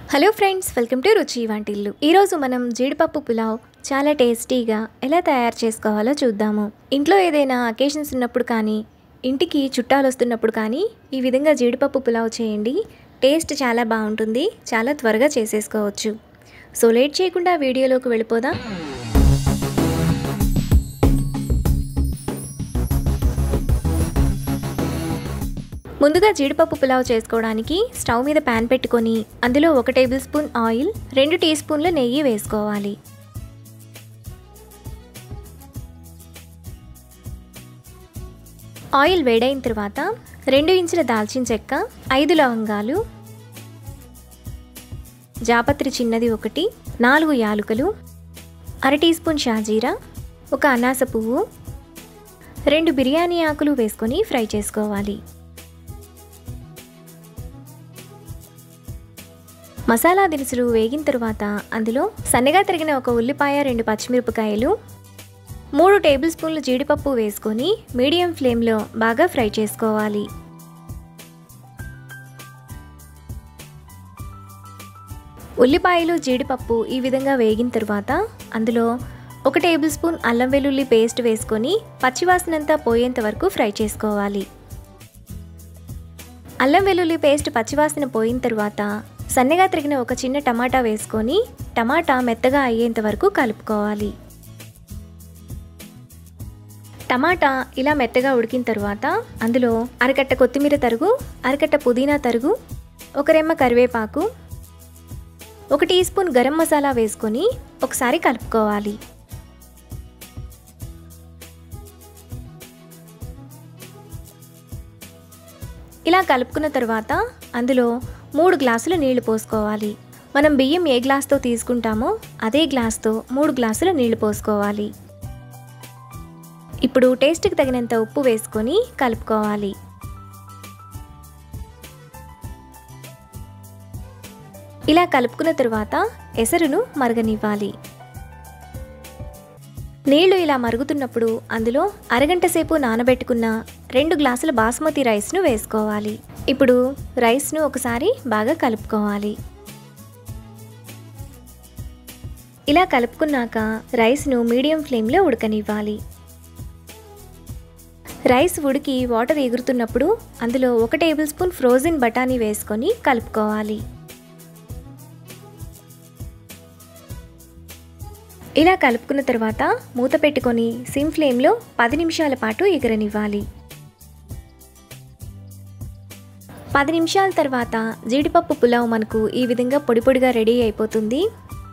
hello friends welcome to Ruchi Vantillu ఈరోజు మనం జీడిపప్పు పులావ్ చాలా టేస్టీగా ఎలా తయారు చేసుకోవాలో చూద్దాము ఇంట్లో ఏదైనా అకేషన్స్ ఉన్నప్పుడు కానీ ఇంటికి చుట్టాలు వస్తున్నప్పుడు కానీ ఈ విధంగా జీడిపప్పు పులావ్ చేయండి టేస్ట్ చాలా బాగుంటుంది చాలా త్వరగా చేసేసుకోవచ్చు సో లేట్ చేయకుండా వీడియోలోకి వెళ్ళిపోదాం ముందుగా జీడిపప్పు పులావ్ చేసుకోవడానికి స్టవ్ మీద ప్యాన్ పెట్టుకొని అందులో ఒక టేబుల్ స్పూన్ ఆయిల్ రెండు టీ స్పూన్ల నెయ్యి వేసుకోవాలి ఆయిల్ వేడైన తర్వాత రెండు ఇంచుల దాల్చిన చెక్క ఐదు లవంగాలు జాపత్రి చిన్నది ఒకటి నాలుగు యాలుకలు అర టీ స్పూన్ షాజీరా ఒక అనాస పువ్వు రెండు బిర్యానీ ఆకులు వేసుకొని ఫ్రై చేసుకోవాలి మసాలా దినుసులు వేగిన తరువాత అందులో సన్నగా తరిగిన ఒక ఉల్లిపాయ రెండు పచ్చిమిరపకాయలు మూడు టేబుల్ స్పూన్లు జీడిపప్పు వేసుకొని మీడియం ఫ్లేమ్లో బాగా ఫ్రై చేసుకోవాలి ఉల్లిపాయలు జీడిపప్పు ఈ విధంగా వేగిన తరువాత అందులో ఒక టేబుల్ స్పూన్ అల్లం వెల్లుల్లి పేస్ట్ వేసుకొని పచ్చివాసనంతా పోయేంత వరకు ఫ్రై చేసుకోవాలి అల్లం వెల్లుల్లి పేస్ట్ పచ్చివాసన పోయిన తర్వాత సన్నగా తరిగిన ఒక చిన్న టమాటా వేసుకొని టమాటా మెత్తగా అయ్యేంత వరకు కలుపుకోవాలి టమాటా ఇలా మెత్తగా ఉడికిన తర్వాత అందులో అరకట్ట కొత్తిమీర తరుగు అరకట్ట పుదీనా తరుగు ఒక రెమ్మ కరివేపాకు ఒక టీ స్పూన్ గరం మసాలా వేసుకొని ఒకసారి కలుపుకోవాలి ఇలా కలుపుకున్న తర్వాత అందులో మూడు గ్లాసులు నీళ్లు పోసుకోవాలి మనం బియ్యం ఏ గ్లాస్తో తీసుకుంటామో అదే గ్లాస్తో మూడు గ్లాసులు నీళ్లు పోసుకోవాలి ఇప్పుడు టేస్ట్కి తగినంత ఉప్పు వేసుకొని కలుపుకోవాలి ఇలా కలుపుకున్న తరువాత ఎసరును మరగనివ్వాలి నీళ్లు ఇలా మరుగుతున్నప్పుడు అందులో అరగంట సేపు నానబెట్టుకున్న రెండు గ్లాసుల బాస్మతి రైస్ను వేసుకోవాలి ఇప్పుడు రైస్ను ఒకసారి బాగా కలుపుకోవాలి ఇలా కలుపుకున్నాక రైస్ను మీడియం ఫ్లేమ్లో ఉడకనివ్వాలి రైస్ ఉడికి వాటర్ ఎగురుతున్నప్పుడు అందులో ఒక టేబుల్ స్పూన్ ఫ్రోజన్ బఠానీ వేసుకొని కలుపుకోవాలి ఇలా కలుపుకున్న తర్వాత మూత పెట్టుకొని సిమ్ ఫ్లేమ్లో పది నిమిషాల పాటు ఎగరనివ్వాలి పది నిమిషాల తర్వాత జీడిపప్పు పులావ్ మనకు ఈ విధంగా పొడి పొడిగా రెడీ అయిపోతుంది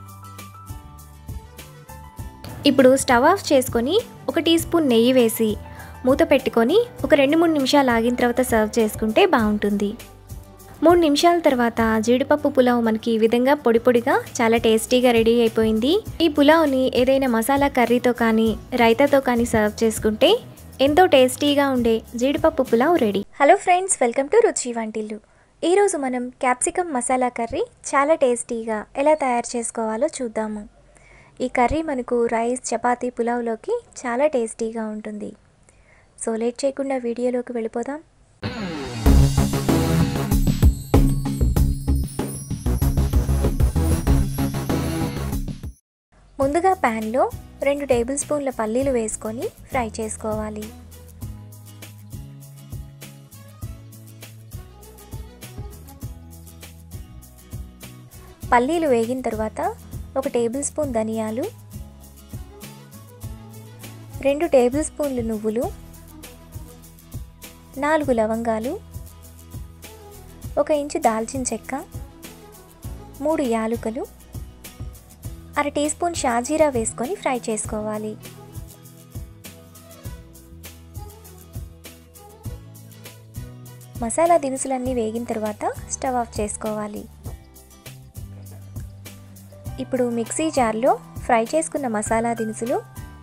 ఇప్పుడు స్టవ్ ఆఫ్ చేసుకొని ఒక టీ స్పూన్ నెయ్యి వేసి మూత పెట్టుకొని ఒక రెండు మూడు నిమిషాలు ఆగిన తర్వాత సర్వ్ చేసుకుంటే బాగుంటుంది మూడు నిమిషాల తర్వాత జీడిపప్పు పులావ్ మనకి ఈ విధంగా పొడి పొడిగా చాలా టేస్టీగా రెడీ అయిపోయింది ఈ పులావ్ని ఏదైనా మసాలా కర్రీతో కానీ రైతాతో కానీ సర్వ్ చేసుకుంటే ఎంతో టేస్టీగా ఉండే జీడిపప్పు pulao ready hello friends welcome to Ruchi Vantillu ఈరోజు మనం క్యాప్సికమ్ మసాలా కర్రీ చాలా టేస్టీగా ఎలా తయారు చేసుకోవాలో చూద్దాము ఈ కర్రీ మనకు రైస్ చపాతీ పులావ్లోకి చాలా టేస్టీగా ఉంటుంది సో లేట్ చేయకుండా వీడియోలోకి వెళ్ళిపోదాం ముందుగా ప్యాన్లో రెండు టేబుల్ స్పూన్ల పల్లీలు వేసుకొని ఫ్రై చేసుకోవాలి పల్లీలు వేగిన తర్వాత ఒక టేబుల్ స్పూన్ ధనియాలు రెండు టేబుల్ స్పూన్లు నువ్వులు నాలుగు లవంగాలు ఒక ఇంచు దాల్చిన చెక్క మూడు యాలుకలు అర టీ స్పూన్ షాజీరా వేసుకొని ఫ్రై చేసుకోవాలి మసాలా దినుసులన్నీ వేగిన తర్వాత స్టవ్ ఆఫ్ చేసుకోవాలి ఇప్పుడు మిక్సీ జార్లో ఫ్రై చేసుకున్న మసాలా దినుసులు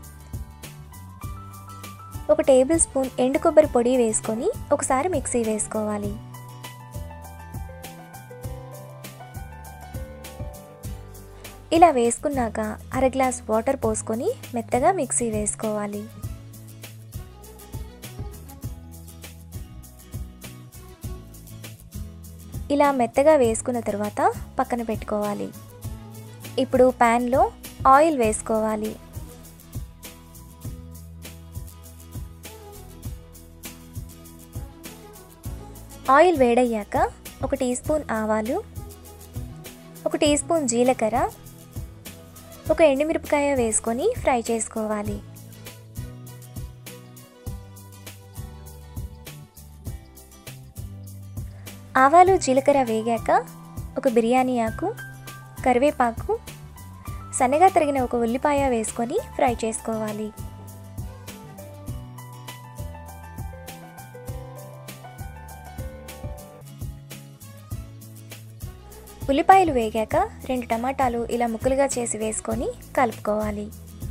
ఒక టేబుల్ స్పూన్ ఎండు కొబ్బరి పొడి వేసుకొని ఒకసారి మిక్సీ వేసుకోవాలి ఇలా వేసుకున్నాక అర గ్లాస్ వాటర్ పోసుకొని మెత్తగా మిక్సీ వేసుకోవాలి ఇలా మెత్తగా వేసుకున్న తర్వాత పక్కన పెట్టుకోవాలి ఇప్పుడు ప్యాన్లో ఆయిల్ వేసుకోవాలి ఆయిల్ వేడయ్యాక ఒక టీ స్పూన్ ఆవాలు ఒక టీ స్పూన్ జీలకర్ర ఒక ఎండుమిరపకాయ వేసుకొని ఫ్రై చేసుకోవాలి ఆవాలు జీలకర్ర వేగాక ఒక బిర్యానీ ఆకు కరివేపాకు సన్నగా తరిగిన ఒక ఉల్లిపాయ వేసుకొని ఫ్రై చేసుకోవాలి ఉల్లిపాయలు వేగాక రెండు టమాటాలు ఇలా ముక్కలుగా చేసి వేసుకొని కలుపుకోవాలి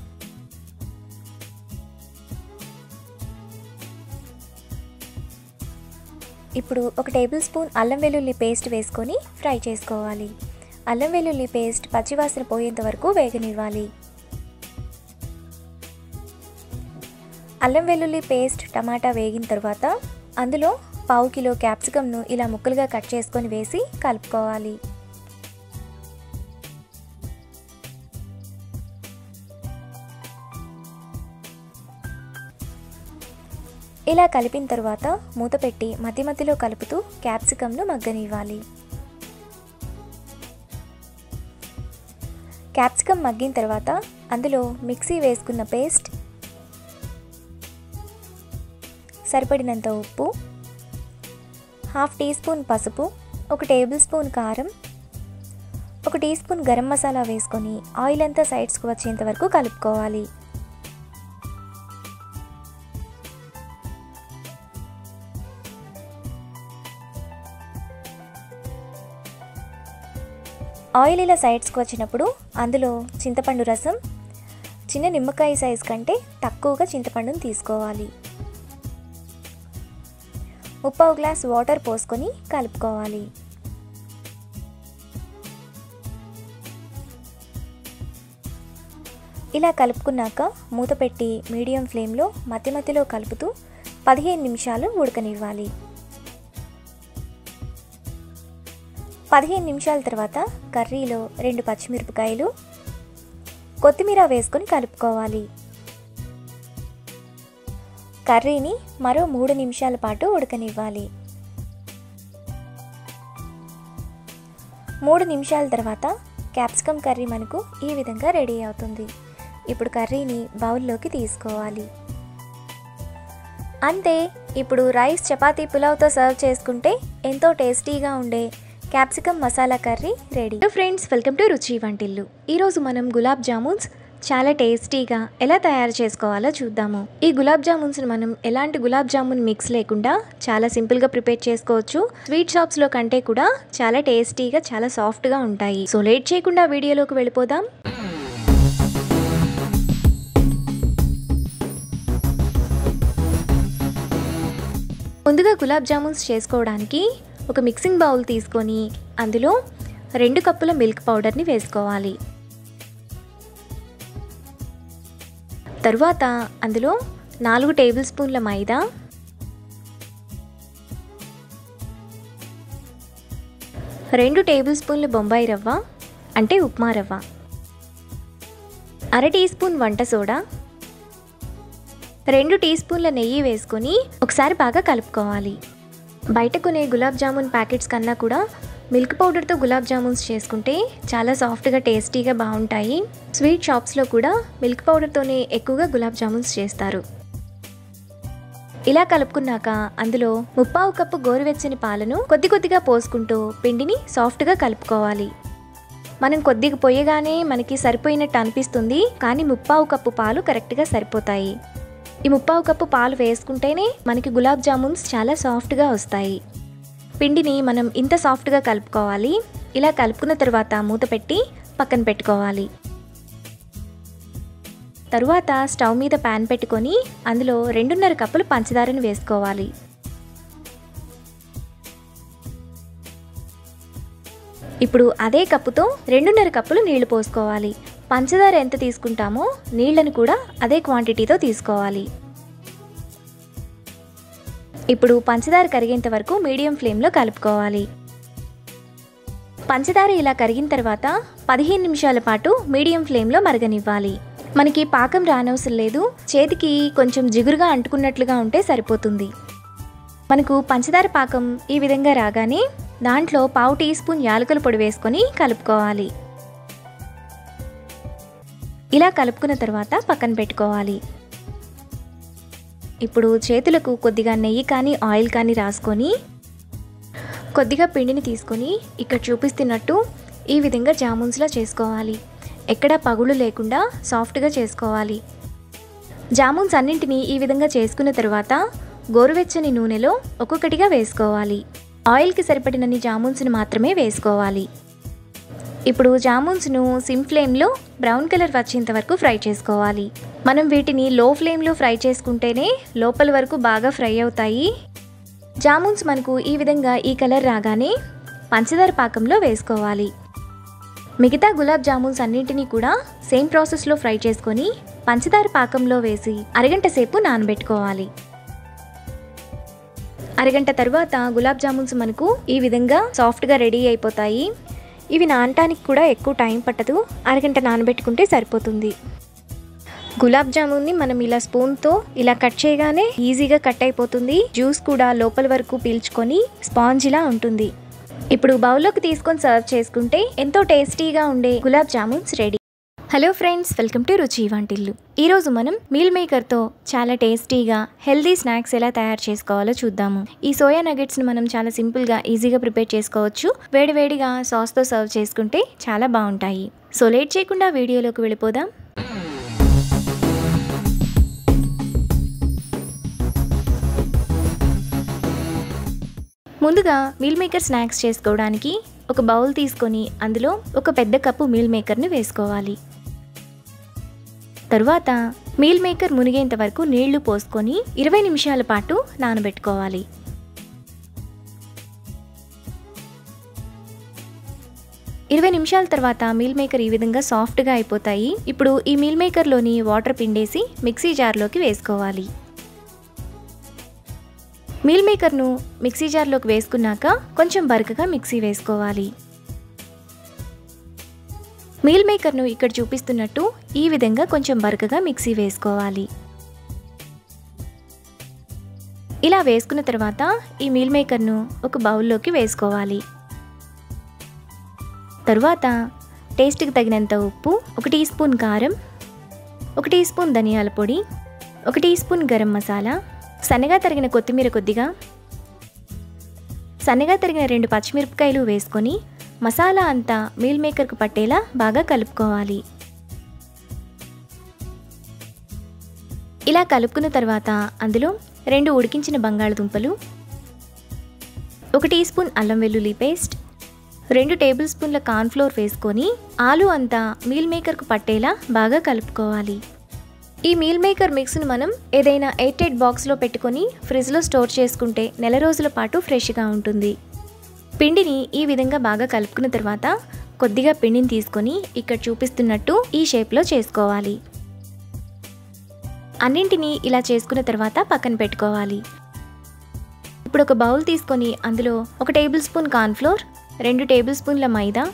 ఇప్పుడు ఒక టేబుల్ స్పూన్ అల్లం వెల్లుల్లి పేస్ట్ వేసుకొని ఫ్రై చేసుకోవాలి అల్లం వెల్లుల్లి పేస్ట్ పచ్చివాసన పోయేంత వరకు వేగనివ్వాలి అల్లం వెల్లుల్లి పేస్ట్ టమాటా వేగిన తర్వాత అందులో పావు కిలో క్యాప్సికమ్ను ఇలా ముక్కలుగా కట్ చేసుకొని వేసి కలుపుకోవాలి ఇలా కలిపిన తర్వాత మూత పెట్టి మధ్య మధ్యలో కలుపుతూ క్యాప్సికమ్ను మగ్గనివ్వాలి క్యాప్సికమ్ మగ్గిన తర్వాత అందులో మిక్సీ వేసుకున్న పేస్ట్ సరిపడినంత ఉప్పు హాఫ్ టీ స్పూన్ పసుపు ఒక టేబుల్ స్పూన్ కారం ఒక టీ స్పూన్ గరం మసాలా వేసుకొని ఆయిల్ అంతా సైడ్స్కి వచ్చేంత వరకు కలుపుకోవాలి ఆయిల్ ఇలా సైడ్స్కి వచ్చినప్పుడు అందులో చింతపండు రసం చిన్న నిమ్మకాయ సైజ్ కంటే తక్కువగా చింతపండును తీసుకోవాలి ముప్పావు గ్లాస్ వాటర్ పోసుకొని కలుపుకోవాలి ఇలా కలుపుకున్నాక మూత పెట్టి మీడియం ఫ్లేమ్లో మధ్య మధ్యలో కలుపుతూ పదిహేను నిమిషాలు ఉడకనివ్వాలి పదిహేను నిమిషాల తర్వాత కర్రీలో రెండు పచ్చిమిరపకాయలు కొత్తిమీర వేసుకొని కలుపుకోవాలి కర్రీని మరో మూడు నిమిషాల పాటు ఉడకనివ్వాలి మూడు నిమిషాల తర్వాత క్యాప్సికమ్ కర్రీ మనకు ఈ విధంగా రెడీ అవుతుంది ఇప్పుడు కర్రీని బౌల్లోకి తీసుకోవాలి అంతే ఇప్పుడు రైస్ చపాతీ పులావ్తో సర్వ్ చేసుకుంటే ఎంతో టేస్టీగా ఉండే capsicum masala curry ready friends welcome to Ruchi Vantillu ఈరోజు మనం గులాబ్ జామున్స్ చాలా టేస్టీగా ఎలా తయారు చేసుకోవాలో చూద్దాము ఈ గులాబ్ జామున్స్ని మనం ఎలాంటి గులాబ్ జామున్ మిక్స్ లేకుండా చాలా సింపుల్గా ప్రిపేర్ చేసుకోవచ్చు స్వీట్ షాప్స్లో కంటే కూడా చాలా టేస్టీగా చాలా సాఫ్ట్గా ఉంటాయి సో లేట్ చేయకుండా వీడియోలోకి వెళ్ళిపోదాం ముందుగా గులాబ్ జామున్స్ చేసుకోవడానికి ఒక మిక్సింగ్ బౌల్ తీసుకొని అందులో రెండు కప్పుల మిల్క్ పౌడర్ని వేసుకోవాలి తరువాత అందులో నాలుగు టేబుల్ స్పూన్ల మైదా రెండు టేబుల్ స్పూన్ల బొంబాయి రవ్వ అంటే ఉప్మా రవ్వ అర టీ స్పూన్ వంట సోడా రెండు టీ స్పూన్ల నెయ్యి వేసుకొని ఒకసారి బాగా కలుపుకోవాలి బయట కొనే గులాబ్ జామున్ ప్యాకెట్స్ కన్నా కూడా మిల్క్ పౌడర్తో గులాబ్ జామున్స్ చేసుకుంటే చాలా సాఫ్ట్గా టేస్టీగా బాగుంటాయి స్వీట్ షాప్స్లో కూడా మిల్క్ పౌడర్తోనే ఎక్కువగా గులాబ్ జామున్స్ చేస్తారు ఇలా కలుపుకున్నాక అందులో ముప్పావు కప్పు గోరువెచ్చని పాలను కొద్ది కొద్దిగా పోసుకుంటూ పిండిని సాఫ్ట్గా కలుపుకోవాలి మనం కొద్దిగా పోయగానే మనకి సరిపోయినట్టు అనిపిస్తుంది కానీ ముప్పావు కప్పు పాలు కరెక్ట్గా సరిపోతాయి ఈ ముప్పావు కప్పు పాలు వేసుకుంటేనే మనకి గులాబ్ జామున్స్ చాలా సాఫ్ట్గా వస్తాయి పిండిని మనం ఇంత సాఫ్ట్గా కలుపుకోవాలి ఇలా కలుపుకున్న తర్వాత మూత పెట్టి పక్కన పెట్టుకోవాలి తరువాత స్టవ్ మీద ప్యాన్ పెట్టుకొని అందులో రెండున్నర కప్పులు పంచదారను వేసుకోవాలి ఇప్పుడు అదే కప్పుతో రెండున్నర కప్పులు నీళ్లు పోసుకోవాలి పంచదార ఎంత తీసుకుంటామో నీళ్లను కూడా అదే క్వాంటిటీతో తీసుకోవాలి ఇప్పుడు పంచదార కరిగేంత వరకు మీడియం ఫ్లేమ్లో కలుపుకోవాలి పంచదార ఇలా కరిగిన తర్వాత పదిహేను నిమిషాల పాటు మీడియం ఫ్లేమ్లో మరగనివ్వాలి మనకి పాకం రానవసరం లేదు చేతికి కొంచెం జిగురుగా అంటుకున్నట్లుగా ఉంటే సరిపోతుంది మనకు పంచదార పాకం ఈ విధంగా రాగానే దాంట్లో పావు టీ స్పూన్ యాలకుల పొడి వేసుకొని కలుపుకోవాలి ఇలా కలుపుకున్న తర్వాత పక్కన పెట్టుకోవాలి ఇప్పుడు చేతులకు కొద్దిగా నెయ్యి కానీ ఆయిల్ కానీ రాసుకొని కొద్దిగా పిండిని తీసుకొని ఇక్కడ చూపిస్తున్నట్టు ఈ విధంగా జామున్స్లా చేసుకోవాలి ఎక్కడా పగులు లేకుండా సాఫ్ట్గా చేసుకోవాలి జామున్స్ అన్నింటినీ ఈ విధంగా చేసుకున్న తర్వాత గోరువెచ్చని నూనెలో ఒక్కొక్కటిగా వేసుకోవాలి ఆయిల్కి సరిపడినన్ని జామున్స్ని మాత్రమే వేసుకోవాలి ఇప్పుడు జామున్స్ను సిమ్ ఫ్లేమ్లో బ్రౌన్ కలర్ వచ్చేంత వరకు ఫ్రై చేసుకోవాలి మనం వీటిని లో ఫ్లేమ్లో ఫ్రై చేసుకుంటేనే లోపల వరకు బాగా ఫ్రై అవుతాయి జామున్స్ మనకు ఈ విధంగా ఈ కలర్ రాగానే పంచదార పాకంలో వేసుకోవాలి మిగతా గులాబ్ జామున్స్ అన్నింటినీ కూడా సేమ్ ప్రాసెస్లో ఫ్రై చేసుకొని పంచదార పాకంలో వేసి అరగంట సేపు నానబెట్టుకోవాలి అరగంట తర్వాత గులాబ్ జామున్స్ మనకు ఈ విధంగా సాఫ్ట్గా రెడీ అయిపోతాయి ఇవి నానటానికి కూడా ఎక్కువ టైం పట్టదు అరగంట నానబెట్టుకుంటే సరిపోతుంది గులాబ్ జామున్ని మనం ఇలా స్పూన్తో ఇలా కట్ చేయగానే ఈజీగా కట్ అయిపోతుంది జ్యూస్ కూడా లోపల వరకు పీల్చుకొని స్పాంజిలా ఉంటుంది ఇప్పుడు బౌల్లోకి తీసుకొని సర్వ్ చేసుకుంటే ఎంతో టేస్టీగా ఉండే gulab jamuns ready hello friends welcome to Ruchi Vantillu ఈరోజు మనం మీల్ మేకర్తో చాలా టేస్టీగా హెల్దీ స్నాక్స్ ఎలా తయారు చేసుకోవాలో చూద్దాము ఈ సోయా నగెట్స్ని మనం చాలా సింపుల్గా ఈజీగా ప్రిపేర్ చేసుకోవచ్చు వేడివేడిగా సాస్తో సర్వ్ చేసుకుంటే చాలా బాగుంటాయి సో లేట్ చేయకుండా వీడియోలోకి వెళ్ళిపోదాం ముందుగా మీల్ మేకర్ స్నాక్స్ చేసుకోవడానికి ఒక బౌల్ తీసుకొని అందులో ఒక పెద్ద కప్పు మీల్ మేకర్ని వేసుకోవాలి తరువాత మీల్ మేకర్ మునిగేంత వరకు నీళ్లు పోసుకొని ఇరవై నిమిషాల పాటు నానబెట్టుకోవాలి ఇరవై నిమిషాల తర్వాత మీల్ మేకర్ ఈ విధంగా సాఫ్ట్గా అయిపోతాయి ఇప్పుడు ఈ మీల్ మేకర్లోని వాటర్ పిండేసి మిక్సీ జార్లోకి వేసుకోవాలి మీల్ మేకర్ను మిక్సీ జార్లోకి వేసుకున్నాక కొంచెం బరకగా మిక్సీ వేసుకోవాలి మీల్ మేకర్ను ఇక్కడ చూపిస్తున్నట్టు ఈ విధంగా కొంచెం బరకగా మిక్సీ వేసుకోవాలి ఇలా వేసుకున్న తర్వాత ఈ మీల్ మేకర్ను ఒక బౌల్లోకి వేసుకోవాలి తరువాత టేస్ట్కి తగినంత ఉప్పు ఒక టీ స్పూన్ కారం ఒక టీ స్పూన్ ధనియాల పొడి ఒక టీ స్పూన్ గరం మసాలా సన్నగా తరిగిన కొత్తిమీర కొద్దిగా సన్నగా తరిగిన రెండు పచ్చిమిరపకాయలు వేసుకొని మసాలా అంతా మీల్ మేకర్కు పట్టేలా బాగా కలుపుకోవాలి ఇలా కలుపుకున్న తర్వాత అందులో రెండు ఉడికించిన బంగాళదుంపలు ఒక టీ స్పూన్ అల్లం వెల్లుల్లి పేస్ట్ రెండు టేబుల్ స్పూన్ల కార్న్ఫ్లోర్ వేసుకొని ఆలు అంతా మీల్ మేకర్కు పట్టేలా బాగా కలుపుకోవాలి ఈ మీల్ మేకర్ మిక్స్ను మనం ఏదైనా ఎయిట్ ఎయిట్ బాక్స్లో పెట్టుకొని ఫ్రిడ్జ్లో స్టోర్ చేసుకుంటే నెల రోజుల పాటు ఫ్రెష్గా ఉంటుంది పిండిని ఈ విధంగా బాగా కలుపుకున్న తర్వాత కొద్దిగా పిండిని తీసుకొని ఇక్కడ చూపిస్తున్నట్టు ఈ షేప్లో చేసుకోవాలి అన్నింటినీ ఇలా చేసుకున్న తర్వాత పక్కన పెట్టుకోవాలి ఇప్పుడు ఒక బౌల్ తీసుకొని అందులో ఒక టేబుల్ స్పూన్ కార్న్ఫ్లోర్ రెండు టేబుల్ స్పూన్ల మైదా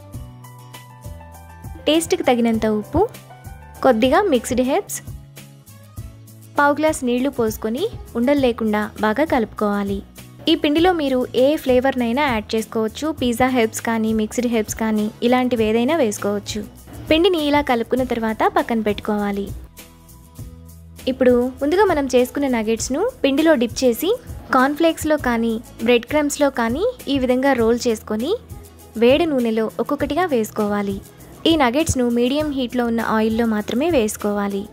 టేస్ట్కి తగినంత ఉప్పు కొద్దిగా మిక్స్డ్ హెర్బ్స్ పావు గ్లాస్ నీళ్లు పోసుకొని ఉండలు లేకుండా బాగా కలుపుకోవాలి ఈ పిండిలో మీరు ఏ ఫ్లేవర్నైనా యాడ్ చేసుకోవచ్చు పిజ్జా హెర్బ్స్ కానీ మిక్స్డ్ హెర్బ్స్ కానీ ఇలాంటివి ఏదైనా వేసుకోవచ్చు పిండిని ఇలా కలుపుకున్న తర్వాత పక్కన పెట్టుకోవాలి ఇప్పుడు ముందుగా మనం చేసుకున్న నగెట్స్ను పిండిలో డిప్ చేసి కార్న్ఫ్లేక్స్లో కానీ బ్రెడ్ క్రమ్స్లో కానీ ఈ విధంగా రోల్ చేసుకొని వేడి నూనెలో ఒక్కొక్కటిగా వేసుకోవాలి ఈ నగెట్స్ను మీడియం హీట్లో ఉన్న ఆయిల్లో మాత్రమే వేసుకోవాలి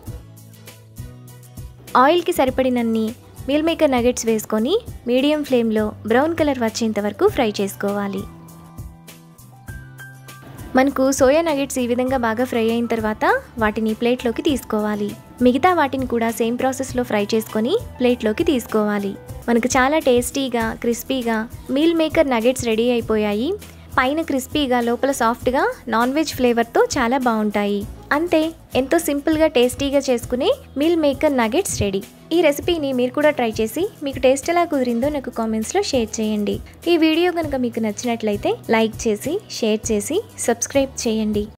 ఆయిల్కి సరిపడినన్ని మీల్ మేకర్ నగెట్స్ వేసుకొని మీడియం ఫ్లేమ్లో బ్రౌన్ కలర్ వచ్చేంత వరకు ఫ్రై చేసుకోవాలి మనకు సోయా నగెట్స్ ఈ విధంగా బాగా ఫ్రై అయిన తర్వాత వాటిని ప్లేట్లోకి తీసుకోవాలి మిగతా వాటిని కూడా సేమ్ ప్రాసెస్లో ఫ్రై చేసుకొని ప్లేట్లోకి తీసుకోవాలి మనకు చాలా టేస్టీగా క్రిస్పీగా మీల్ మేకర్ నగెట్స్ రెడీ అయిపోయాయి పైన క్రిస్పీగా లోపల సాఫ్ట్గా నాన్ వెజ్ ఫ్లేవర్తో చాలా బాగుంటాయి అంతే ఎంతో సింపుల్గా టేస్టీగా చేసుకునే మీల్ మేకర్ నగెట్స్ రెడీ ఈ రెసిపీని మీరు కూడా ట్రై చేసి మీకు టేస్ట్ ఎలా కుదిరిందో నాకు కామెంట్స్లో షేర్ చేయండి ఈ వీడియో కనుక మీకు నచ్చినట్లయితే లైక్ చేసి షేర్ చేసి సబ్స్క్రైబ్ చేయండి